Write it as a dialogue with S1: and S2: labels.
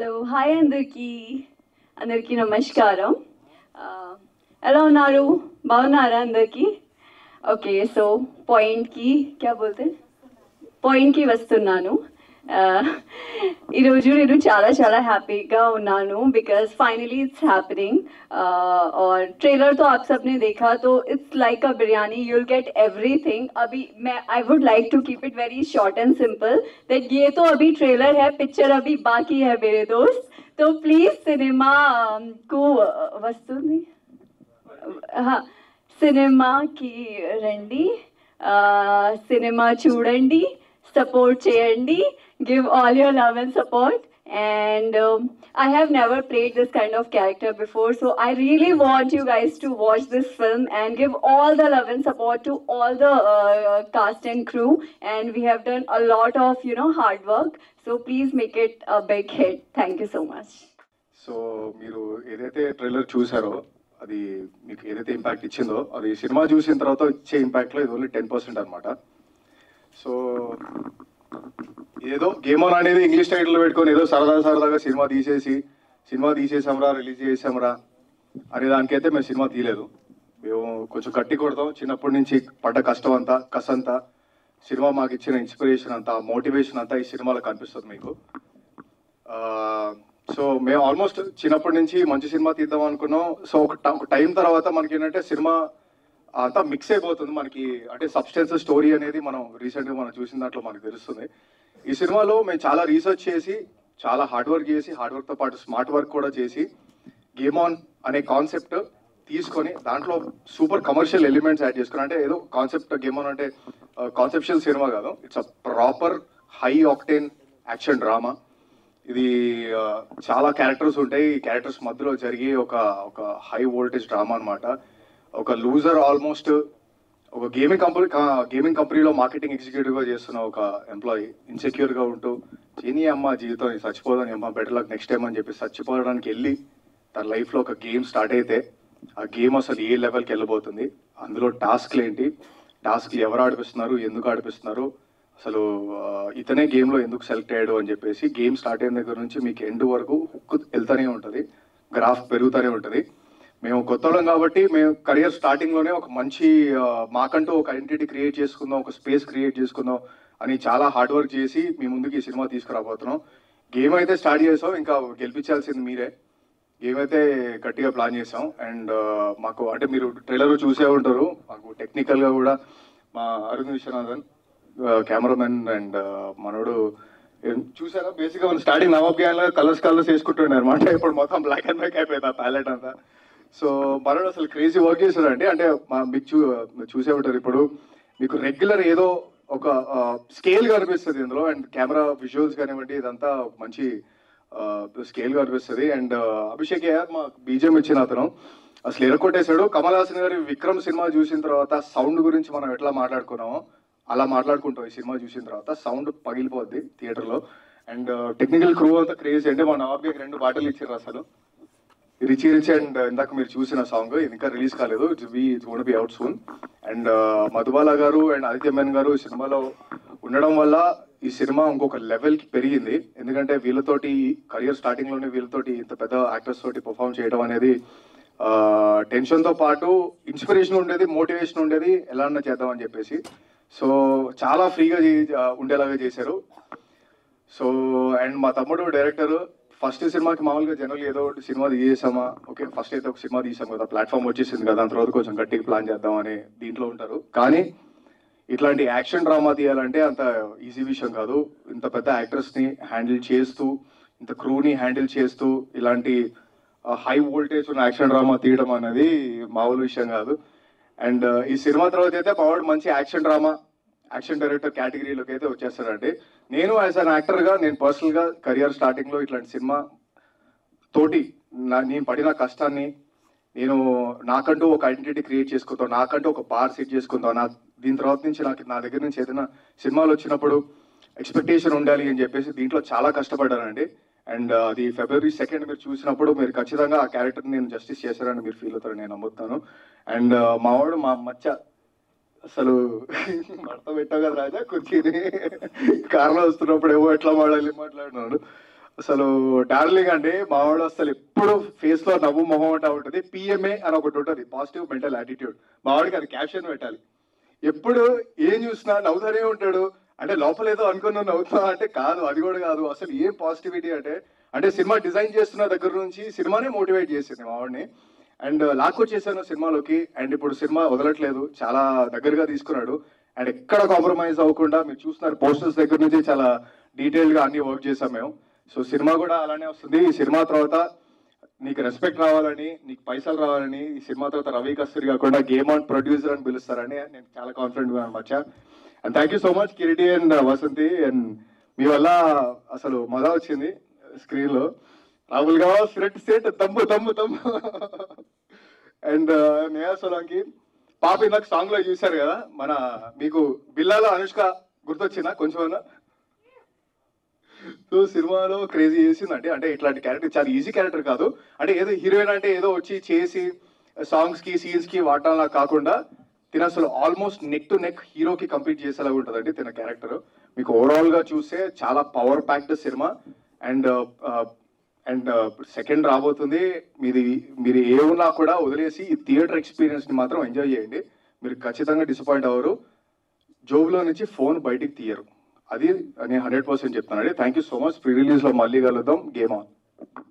S1: Hello hi అందరికీ అందరికీ నమస్కారం ఆ, ఎలా ఉన్నారు బాగున్నారా అందరికీ ఓకే సో పాయింట్కి క్యా బోల్తే పాయింట్కి వస్తున్నాను ఆ, ఈరోజు నేను చాలా చాలా హ్యాపీగా ఉన్నాను बिकॉज फाइनली इट्स हैपनिंग और ट्रेलर तो आप सबने देखा तो it's like a biryani you will get everything अभी मैं I would like to keep it very short and simple that ये तो अभी ट्रेलर है पिक्चर अभी बाकी है मेरे दोस्त तो प्लीज सिनेमा को వస్తుంది సినిమాకి రండి సినిమా చూడండి సపోర్ట్ చేయండి give all your love and support and um, I have never played this kind of character before, so I really want you guys to watch this film and give all the love and support to all the uh, cast and crew. And we have done a lot of you know hard work, so please make it a big hit. Thank you so much.
S2: So మీరు ఏదైతే trailer చూసారో అది మీకు ఏదైతే impact ఇచ్చిందో అది cinema చూసిన తర్వాత ఇచ్చే ఇంపాక్ట్లో ఇది ఓన్లీ టెన్ పర్సెంట్ అనమాట సో ఏదో గేమ్ ఆన్ అనేది ఇంగ్లీష్ టైటిల్ పెట్టుకొని ఏదో సరదా సరదాగా సినిమా తీసేసి సినిమా తీసేసాంరా రిలీజ్ చేసాంరా అనే దానికైతే మేము సినిమా తీయలేదు మేము కొంచెం గట్టి కొడతాం చిన్నప్పటి నుంచి పడ్డ కష్టం అంతా కసంతా సినిమా మాకు ఇచ్చిన ఇన్స్పిరేషన్ అంతా మోటివేషన్ అంతా ఈ సినిమాలో కనిపిస్తుంది మీకు ఆ, సో మేము ఆల్మోస్ట్ చిన్నప్పటి నుంచి మంచి సినిమా తీద్దాం అనుకున్నాం సో ఒక ట- ఒక టైం తర్వాత మనకి ఏంటంటే సినిమా అంతా మిక్స్ అయిపోతుంది మనకి అంటే సబ్స్టెన్స్ స్టోరీ అనేది మనం రీసెంట్గా మనం చూసిన దాంట్లో మనకు తెలుస్తుంది ఈ సినిమాలో మేము చాలా రీసెర్చ్ చేసి చాలా హార్డ్ వర్క్ చేసి హార్డ్ వర్క్తో పాటు స్మార్ట్ వర్క్ కూడా చేసి గేమ్ ఆన్ అనే కాన్సెప్ట్ తీసుకొని దాంట్లో సూపర్ కమర్షియల్ ఎలిమెంట్స్ యాడ్ చేసుకుని అంటే ఏదో కాన్సెప్ట్ గేమ్ ఆన్ అంటే కాన్సెప్షియల్ సినిమా కాదు it's a proper high octane action drama ఇది ఆ, చాలా క్యారెక్టర్స్ ఉంటాయి ఈ క్యారెక్టర్స్ మధ్యలో జరిగే ఒక ఒక హై వోల్టేజ్ డ్రామా అన్నమాట ఒక లూజర్ ఆల్మోస్ట్ ఒక గేమింగ్ కంపెనీ గేమింగ్ కంపెనీలో మార్కెటింగ్ ఎగ్జిక్యూటివ్ గా చేస్తున్న ఒక ఎంప్లాయీ ఇన్సెక్యూర్ గా ఉంటూ చీనీ అమ్మ జీవితం చచ్చిపోదని అమ్మ బెటర్ లక్ నెక్స్ట్ టైం అని చెప్పి చచ్చిపోవడానికి వెళ్ళి తన లైఫ్ లో ఒక గేమ్ స్టార్ట్ అయితే ఆ గేమ్ అసలు ఏ లెవెల్కి వెళ్ళబోతుంది అందులో టాస్క్లు ఏంటి టాస్క్లు ఎవరు ఆడిపిస్తున్నారు ఎందుకు ఆడిపిస్తున్నారు అసలు ఆ, ఇతనే గేమ్ లో ఎందుకు సెలెక్ట్ అయ్యాడు అని చెప్పేసి గేమ్ స్టార్ట్ అయిన దగ్గర నుంచి మీకు ఎండ్ వరకు హుక్ వెళ్తానే ఉంటుంది గ్రాఫ్ పెరుగుతూనే ఉంటుంది మేము కొత్త వాళ్ళం కాబట్టి మేము కెరియర్ స్టార్టింగ్ లోనే ఒక మంచి ఆ, మాకంటూ ఒక ఐడెంటిటీ క్రియేట్ చేసుకుందాం ఒక స్పేస్ క్రియేట్ చేసుకుందాం అని చాలా హార్డ్ వర్క్ చేసి మీ ముందుకి ఈ సినిమా తీసుకురాబోతున్నాం గేమ్ అయితే స్టార్ట్ చేసాం ఇంకా గెలిపించాల్సింది మీరే గేమ్ అయితే గట్టిగా ప్లాన్ చేసాం అండ్ మాకు అంటే మీరు ట్రైలర్ చూసే ఉంటారు మాకు టెక్నికల్ గా కూడా మా అరుణ్ విశ్వనాథన్ కెమెరామెన్ అండ్ మనోడు ఏం- చూసారా బేసిక్ గా స్టార్టింగ్ నవాబ్ గ్యాంగ్ లో కలర్స్ కలర్స్ వేసుకుంటుండే అనమాట ఇప్పుడు మొత్తం బ్లాక్ అండ్ వైట్ అయిపోయింది ఆ ప్యాలెట్ అంతా సో మనోడు అసలు క్రేజీ వర్క్ చేశాడండి అంటే మా మీకు చూ మీరు చూసే ఉంటారు ఇప్పుడు మీకు రెగ్యులర్ ఏదో ఒక స్కేల్ కనిపిస్తుంది ఇందులో అండ్ కెమెరా విజువల్స్ కానివ్వండి ఇదంతా ఒక మంచి స్కేల్ కనిపిస్తుంది అండ్ అభిషేక్ అయ్యార్ మా బీజం ఇచ్చిన అతను అసలు ఎరకొట్టేశాడు కమల్ హాసన్ గారి విక్రమ్ సినిమా చూసిన తర్వాత సౌండ్ గురించి మనం ఎట్లా మాట్లాడుకున్నామో అలా మాట్లాడుకుంటాం ఈ సినిమా చూసిన తర్వాత సౌండ్ పగిలిపోద్ది థియేటర్ లో అండ్ టెక్నికల్ క్రూ అంతా క్రేజ్ అంటే మా నవాబ్కి రెండు పాటలు ఇచ్చారు అసలు రిచి రిచ్ అండ్ ఇందాక మీరు చూసిన సాంగ్ ఇది ఇంకా రిలీజ్ కాలేదు it's be it's gonna be out soon and Madhubala garu and Aditya Menon గారు ఈ సినిమాలో ఉండడం వల్ల ఈ సినిమా ఇంకొక లెవెల్ కి పెరిగింది ఎందుకంటే వీళ్ళతోటి కెరియర్ స్టార్టింగ్ లోనే వీళ్ళతోటి ఇంత పెద్ద యాక్టర్స్ తోటి పర్ఫామ్ చేయడం అనేది టెన్షన్ తో పాటు ఇన్స్పిరేషన్ ఉండేది మోటివేషన్ ఉండేది ఎలా అన్నా చేద్దాం అని చెప్పేసి సో చాలా ఫ్రీగా ఉండేలాగా చేశారు సో అండ్ మా తమ్ముడు డైరెక్టర్ ఫస్ట్ సినిమాకి మామూలుగా జనరల్ ఏదో ఒకటి సినిమా తీసేసామా ఓకే ఫస్ట్ అయితే ఒక సినిమా తీసాం కదా ప్లాట్ఫామ్ వచ్చేసింది కదా దాని తర్వాత కొంచెం గట్టిగా ప్లాన్ చేద్దాం అని దీంట్లో ఉంటారు కానీ ఇట్లాంటి యాక్షన్ డ్రామా తీయాలంటే అంత ఈజీ విషయం కాదు ఇంత పెద్ద యాక్టర్స్ ని హ్యాండిల్ చేస్తూ ఇంత క్రూని హ్యాండిల్ చేస్తూ ఇలాంటి హై వోల్టేజ్ ఉన్న యాక్షన్ డ్రామా తీయడం అనేది మామూలు విషయం కాదు అండ్ ఈ సినిమా తర్వాత అయితే పవర్ మంచి యాక్షన్ డ్రామా యాక్షన్ డైరెక్టర్ కేటగిరీలోకి అయితే వచ్చేస్తారండి నేను యాజ్ అన్ యాక్టర్ గా నేను పర్సనల్ గా కెరియర్ స్టార్టింగ్ లో ఇట్లాంటి సినిమా తోటి నా- నేను పడిన కష్టాన్ని నేను నాకంటూ ఒక ఐడెంటిటీ క్రియేట్ చేసుకుంటాం నాకంటూ ఒక బార్ సెట్ చేసుకుంటాం నా దీని తర్వాత నుంచి నాకు నా దగ్గర నుంచి ఏదైనా సినిమాలు వచ్చినప్పుడు ఎక్స్పెక్టేషన్ ఉండాలి అని చెప్పేసి దీంట్లో చాలా కష్టపడ్డానండి అండ్ అది ఫిబ్రవరి సెకండ్ మీరు చూసినప్పుడు మీరు ఖచ్చితంగా ఆ క్యారెక్టర్ నేను జస్టిస్ చేశారని మీరు ఫీల్ అవుతారని నేను నమ్ముతాను అండ్ మావాడు మా మచ్చ అసలు మడత పెట్టావు కదా రాజా కుర్చీని కార్లో వస్తున్నప్పుడు ఏమో ఎట్లా మాడాలి మాట్లాడినాడు అసలు డార్లింగ్ అండి మా వాడు అసలు ఎప్పుడు ఫేస్ లో నవ్వు మొహం అంటా ఉంటుంది పిఎంఏ అని ఒకటి ఉంటుంది పాజిటివ్ మెంటల్ యాటిట్యూడ్ మా వాడికి అది క్యాప్షన్ పెట్టాలి ఎప్పుడు ఏం చూసినా నవ్వుతానే ఉంటాడు అంటే లోపల ఏదో అనుకున్నా నవ్వుతున్నా అంటే కాదు అది కూడా కాదు అసలు ఏం పాజిటివిటీ అంటే అంటే సినిమా డిజైన్ చేస్తున్న దగ్గర నుంచి సినిమానే మోటివేట్ చేసింది మా వాడిని అండ్ లాక్కొచ్చేసాను సినిమాలోకి అండ్ ఇప్పుడు సినిమా వదలట్లేదు చాలా దగ్గరగా తీసుకున్నాడు అండ్ ఎక్కడ కాంప్రమైజ్ అవ్వకుండా మీరు చూస్తున్నారు పోస్టర్స్ దగ్గర నుంచి చాలా డీటెయిల్ గా అన్ని వర్క్ చేసాం మేము సో సినిమా కూడా అలానే వస్తుంది ఈ సినిమా తర్వాత నీకు రెస్పెక్ట్ రావాలని నీకు పైసలు రావాలని ఈ సినిమా తర్వాత రవి కస్తూరి కాకుండా గేమ్ ఆన్ ప్రొడ్యూసర్ అని పిలుస్తారని నేను చాలా కాన్ఫిడెంట్ గా మచ్చా and thank you so much Kiriti and Vasanthi and మీ వల్ల అసలు మజా వచ్చింది స్క్రీన్ లో రాహుల్ గా ఫ్రెంట్ సెట్ తమ్ము తమ్ము తమ్ము అండ్ నేహా సోలంకి పాప ఇందాక సాంగ్ లో చూశారు కదా మన మీకు బిల్లాలో అనుష్క గుర్తొచ్చిందా కొంచెం సో సినిమాలో క్రేజీ చేసిందండి అంటే ఇట్లాంటి క్యారెక్టర్ చాలా ఈజీ క్యారెక్టర్ కాదు అంటే ఏదో హీరోయిన్ అంటే ఏదో వచ్చి చేసి సాంగ్స్ కి సీన్స్ కి వాటాలా కాకుండా తిన అసలు ఆల్మోస్ట్ నెక్ టు నెక్ హీరోకి కంప్లీట్ చేసేలాగా ఉంటుందండి తిన క్యారెక్టర్ మీకు ఓవరాల్ గా చూస్తే చాలా power packed cinema and and second రాబోతుంది మీది మీరు ఏ ఉన్నా కూడా వదిలేసి ఈ థియేటర్ ఎక్స్పీరియన్స్ ని మాత్రం ఎంజాయ్ చేయండి మీరు ఖచ్చితంగా డిసప్పాయింట్ అవ్వరు జోబులో నుంచి ఫోన్ బయటికి తీయరు అది నేను హండ్రెడ్ పర్సెంట్ చెప్తానండి thank you so much pre release లో మళ్ళీ కలుద్దాం గేమ్ ఆన్